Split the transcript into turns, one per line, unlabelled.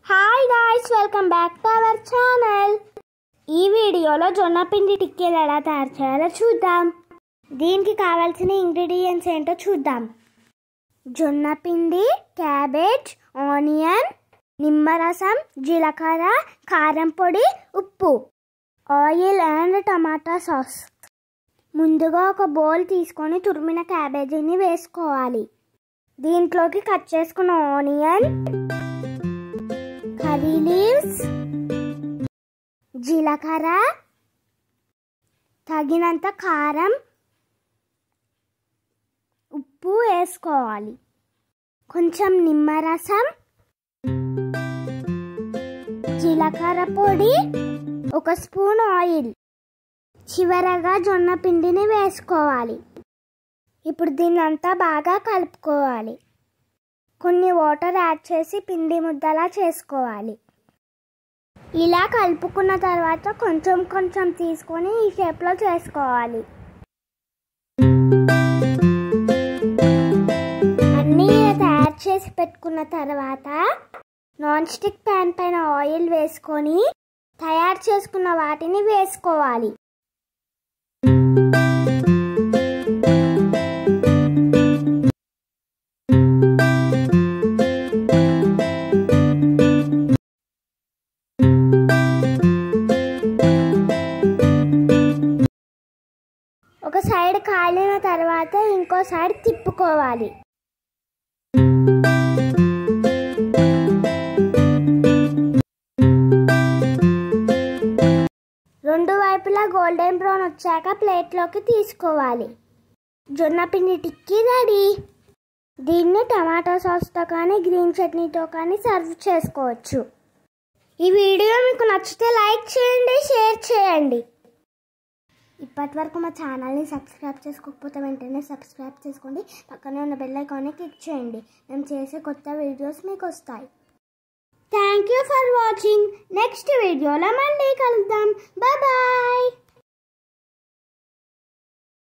hi guys welcome back to our channel ఈ వీడియోలో జొన్న పిండి టిక్కీలు ఎలా తయారు చేయాలో చూద్దాం దీనికి కావాల్సిన ఇంగ్రీడియంట్స్ ఏంటో చూద్దాం జొన్న పిండి క్యాబేజ్ ఆనియన్ నిమ్మరసం జీలకర్ర కారం పొడి ఉప్పు ఆయిల్ అండ్ టమాటా సాస్ ముందుగా ఒక బౌల్ తీసుకొని తురిమిన క్యాబేజీని వేసుకోవాలి దీంట్లోకి కట్ చేసుకున్న ఆనియన్ కర్రీ లీవ్స్ జీలకర్ర తగినంత కారం ఉప్పు వేసుకోవాలి కొంచెం నిమ్మరసం జీలకర్ర పొడి ఒక స్పూన్ ఆయిల్ చివరగా జొన్న పిండిని వేసుకోవాలి ఇప్పుడు దీన్ని అంతా బాగా కలుపుకోవాలి కొన్ని వాటర్ యాడ్ చేసి పిండి ముద్దలా చేసుకోవాలి ఇలా కలుపుకున్న తర్వాత కొంచెం కొంచెం తీసుకొని ఈ షేప్లో చేసుకోవాలి అన్నీ ఇలా తయారు చేసి పెట్టుకున్న తర్వాత నాన్ స్టిక్ ప్యాన్ పైన ఆయిల్ వేసుకొని తయారు చేసుకున్న వాటిని వేసుకోవాలి ఒక సైడ్ కాలిన తర్వాత ఇంకో సైడ్ తిప్పుకోవాలి రెండు వైపులా గోల్డెన్ బ్రౌన్ వచ్చాక ప్లేట్లోకి తీసుకోవాలి జొన్న పిండి టిక్కీ రెడీ దీన్ని టమాటో సాస్తో కానీ గ్రీన్ చట్నీతో కానీ సర్వ్ చేసుకోవచ్చు ఈ వీడియో మీకు నచ్చితే లైక్ చేయండి షేర్ చేయండి ఇప్పటి వరకు మా ఛానల్ని సబ్స్క్రైబ్ చేసుకోకపోతే వెంటనే సబ్స్క్రైబ్ చేసుకోండి పక్కనే ఉన్న బెల్ ఐకాన్ని క్లిక్ చేయండి మేము చేసే కొత్త వీడియోస్ మీకు వస్తాయి thank you for watching next వీడియోలో మళ్ళీ కలుద్దాం బాయ్